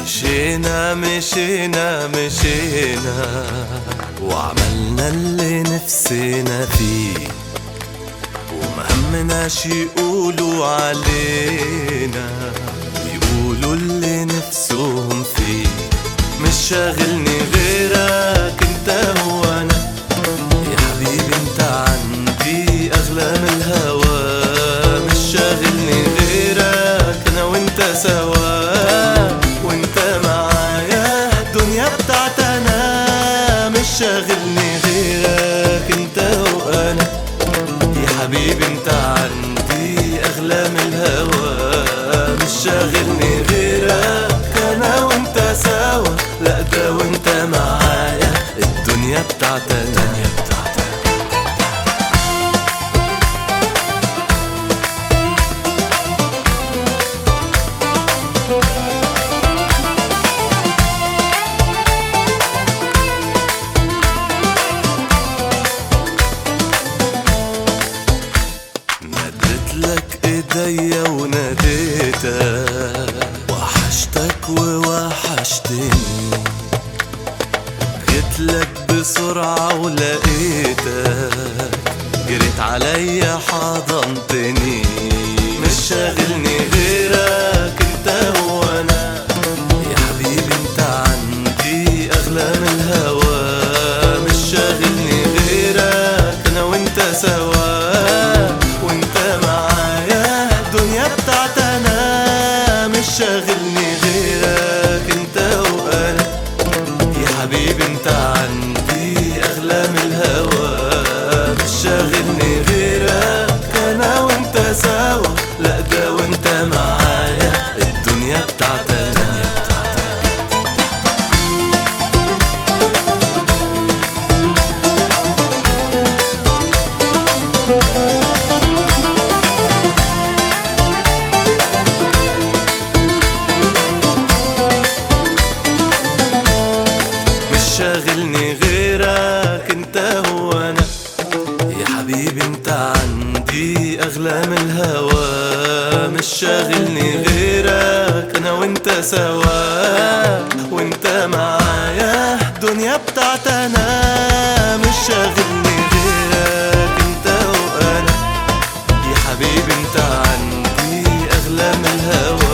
مشينا مشينا مشينا وعملنا اللي نفسنا فيه وما شي يقولوا علينا يقولوا اللي نفسهم فيه مش شاغلني غيرك انت وانا يا حبيبي انت عندي اغلى من الهوى مش شاغلني غيرك انا وانت سوا وانت معايا الدنيا بتاعتنا مش شاغلني غيرك انت وانا يا حبيبي انت عندي اغلى من الهوى مش شاغلني غيرك انا وانت سوا لا ده وانت معايا الدنيا بتاعتنا مدت لك ايديا وناديتك وحشتك ووحشتني جيت لك بسرعة ولقيتك جريت عليا حضنتني مش شاغلني غيرك انت وانا يا حبيبي انت عندي اغلى من الهوى مش شاغلني غيرك انا وانت سوا وانت معايا الدنيا بتاعتنا مش شاغلني غيرك انت وانا يا حبيبي انت عندي اغلى من الهوى مش شاغلني غيرك انا وانت سوا لا ده وانت معايا الدنيا بتاعتنا مش شاغلني غيرك انت هو انا يا حبيبي انت عندي اغلى من الهوى مش شاغلني غيرك انا وانت سوا وانت معايا الدنيا بتاعتنا مش شاغلني غيرك انت وانا يا حبيبي انت عندي اغلى من الهوى